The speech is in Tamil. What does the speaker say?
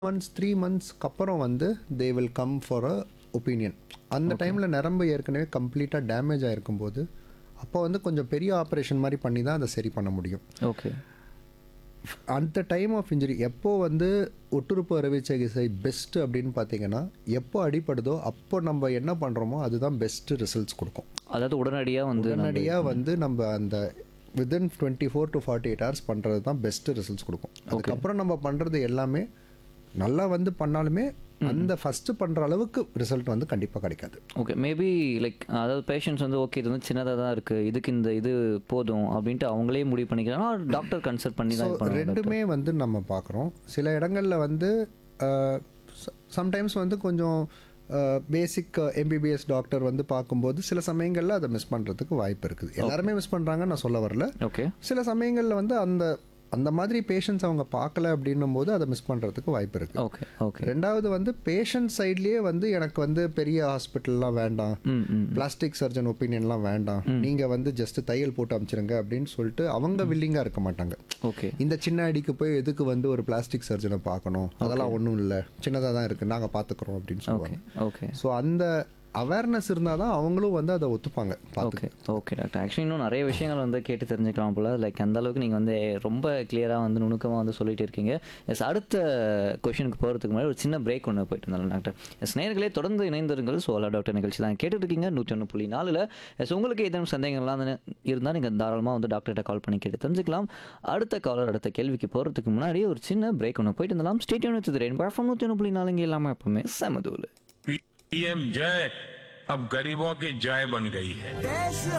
மந்த்ஸ் த்ரீ மந்த்ஸ்க்கு அப்புறம் வந்து they will come for a opinion அந்த டைமில் நரம்பு ஏற்கனவே கம்ப்ளீட்டாக டேமேஜ் ஆகிருக்கும் போது அப்போ வந்து கொஞ்சம் பெரிய ஆப்ரேஷன் மாதிரி பண்ணி தான் அதை சரி பண்ண முடியும் ஓகே அந்த டைம் ஆஃப் இன்ஜுரி எப்போ வந்து ஒட்டுறுப்பு அறுவை சிகிச்சை பெஸ்ட் அப்படின்னு பார்த்தீங்கன்னா எப்போ அடிப்படுதோ அப்போ நம்ம என்ன பண்ணுறோமோ அதுதான் பெஸ்ட் ரிசல்ட்ஸ் கொடுக்கும் அதாவது உடனடியாக வந்து நம்ம- உடனடியாக வந்து நம்ம அந்த within twenty four to forty eight hours பண்ணுறது தான் பெஸ்ட் ரிசல்ட்ஸ் கொடுக்கும் அதுக்கப்புறம் நம்ம பண்ணுறது எல்லாமே நல்லா வந்து பண்ணாலுமே அந்த ஃபஸ்ட்டு பண்ணுற அளவுக்கு ரிசல்ட் வந்து கண்டிப்பாக கிடைக்காது ஓகே மேபி லைக் அதாவது பேஷண்ட்ஸ் வந்து ஓகே இது வந்து சின்னதாக தான் இருக்குது இதுக்கு இந்த இது போதும் அப்படின்ட்டு அவங்களே முடிவு பண்ணிக்கிறாங்க டாக்டர் கன்சல்ட் பண்ணி தான் இது பண்ணுவாங்க ரெண்டுமே வந்து நம்ம பார்க்குறோம் சில இடங்களில் வந்து சம்டைம்ஸ் வந்து கொஞ்சம் பேசிக் எம்பிபிஎஸ் டாக்டர் வந்து பார்க்கும்போது சில சமயங்களில் அதை மிஸ் பண்ணுறதுக்கு வாய்ப்பு இருக்குது எல்லாருமே மிஸ் பண்ணுறாங்கன்னு நான் சொல்ல வரல ஓகே சில சமயங்களில் வந்து அந்த அந்த மாதிரி பேஷண்ட்ஸ் அவங்க பார்க்கல அப்படின்னும் போது அதை மிஸ் பண்ணுறதுக்கு வாய்ப்பு இருக்குது ஓகே ஓகே ரெண்டாவது வந்து பேஷண்ட் சைட்லேயே வந்து எனக்கு வந்து பெரிய ஹாஸ்பிட்டல்லாம் வேண்டாம் ம் ம் பிளாஸ்டிக் சர்ஜன் ஒப்பீனியன்லாம் வேண்டாம் நீங்கள் வந்து ஜஸ்ட் தையல் போட்டு அமைச்சிருங்க அப்படின்னு சொல்லிட்டு அவங்க வில்லிங்காக இருக்க மாட்டாங்க ஓகே இந்த சின்ன அடிக்கு போய் எதுக்கு வந்து ஒரு பிளாஸ்டிக் சர்ஜனை பார்க்கணும் அதெல்லாம் ஒன்றும் இல்லை சின்னதாக தான் இருக்குது நாங்கள் பார்த்துக்குறோம் அப்படின்னு ஓகே சொல்லுவாங்க ஓகே ஸோ அந்த அவேர்னஸ் இருந்தால் தான் அவங்களும் வந்து அதை ஒத்துப்பாங்க பார்த்து ஓகே ஓகே டாக்டர் ஆக்சுவலி இன்னும் நிறைய விஷயங்கள் வந்து கேட்டு தெரிஞ்சுக்கலாம் போல லைக் அந்த அளவுக்கு நீங்கள் வந்து ரொம்ப கிளியராக வந்து நுணுக்கமாக வந்து சொல்லிட்டு இருக்கீங்க எஸ் அடுத்த கொஷனுக்கு போகிறதுக்கு முன்னாடி ஒரு சின்ன பிரேக் ஒன்று போயிட்டு இருந்தாலும் டாக்டர் எஸ் நேர்களே தொடர்ந்து இணைந்திருங்கள் சோலா டாக்டர் நிகழ்ச்சி தான் கேட்டுட்டு இருக்கீங்க நூற்றி ஒன்று புள்ளி நாலில் எஸ் உங்களுக்கு ஏதேனும் சந்தேகங்கள்லாம் இருந்தால் நீங்கள் தாராளமாக வந்து டாக்டர்கிட்ட கால் பண்ணி கேட்டு தெரிஞ்சுக்கலாம் அடுத்த காலர் அடுத்த கேள்விக்கு போகிறதுக்கு முன்னாடி ஒரு சின்ன பிரேக் ஒன்று போயிட்டு இருந்தாலும் ஸ்டேடியம் வச்சு ரெயின் பழஃபம் நூற்றி ஒன்று புள்ளி நாலுங்க இல்லாமல் எப்பவுமே செமதூல் पीएम जय अब गरीबों की जय बन गई है देश